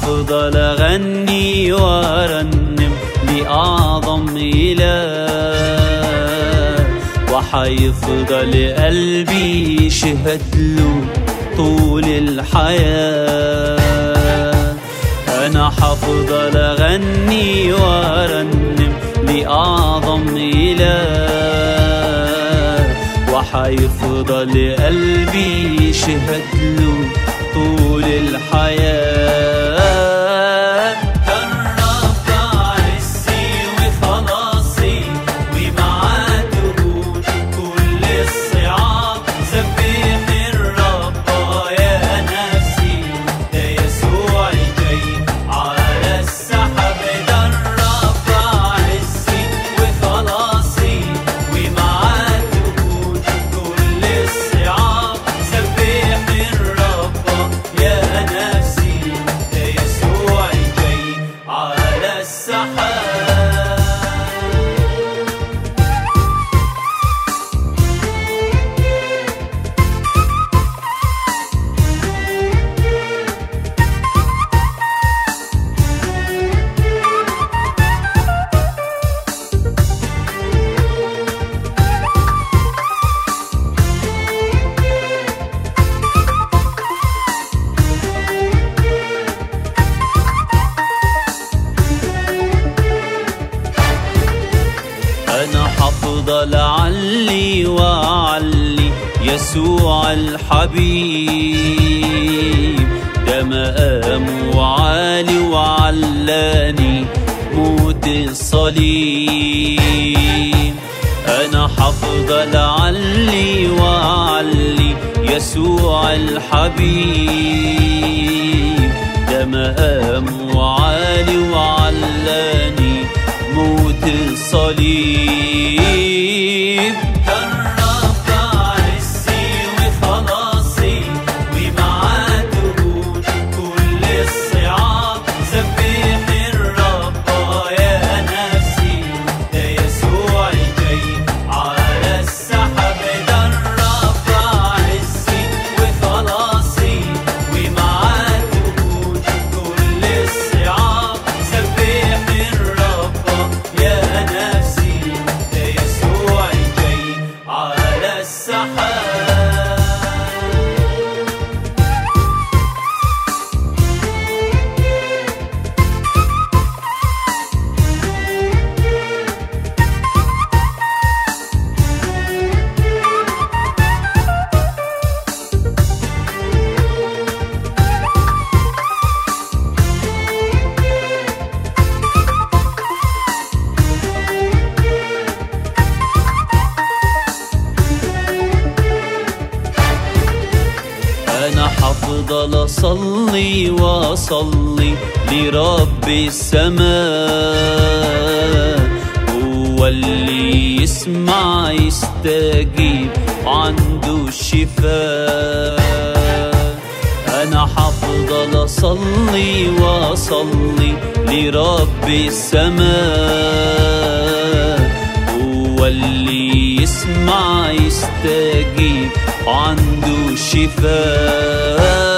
حفضل أغني وأرنم لأعظم إله وحيفضل قلبي يشهد له طول الحياة أنا حفضل أغني وأرنم لأعظم إله وحيفضل قلبي يشهد له طول الحياة الرب عزي وخلاصي ومعاه تهون كل الصعاب سبح الرب يا نفسي ده يسوع جاي على السحب ده الرب عزي وخلاصي ومعاه تهون كل الصعاب سبح الرب يا نفسي ده يسوع جاي على السحاب أنا حفضل أعلي وأعلي يسوع الحبيب ده مقام وعالي وعلاني موت الصليب أنا حفضل أعلي وأعلي يسوع الحبيب ده مقام وعالي وعلاني موت الصليب الرب عزي وخلاصي ومعاه تهون كل الصعاب سبح الرب يا نفسي ده يسوع جاي على السحب ده الرب عزي وخلاصي ومعاه تهون كل الصعاب سبح الرب يا نفسي ده يسوع جاي على السحاب أنا حفضل أصلي وأصلي لرب السماء هو اللي يسمع يستجيب عنده الشفاء أنا حفضل أصلي وأصلي لرب السماء هو اللي يسمع يستجيب عنده الشفاء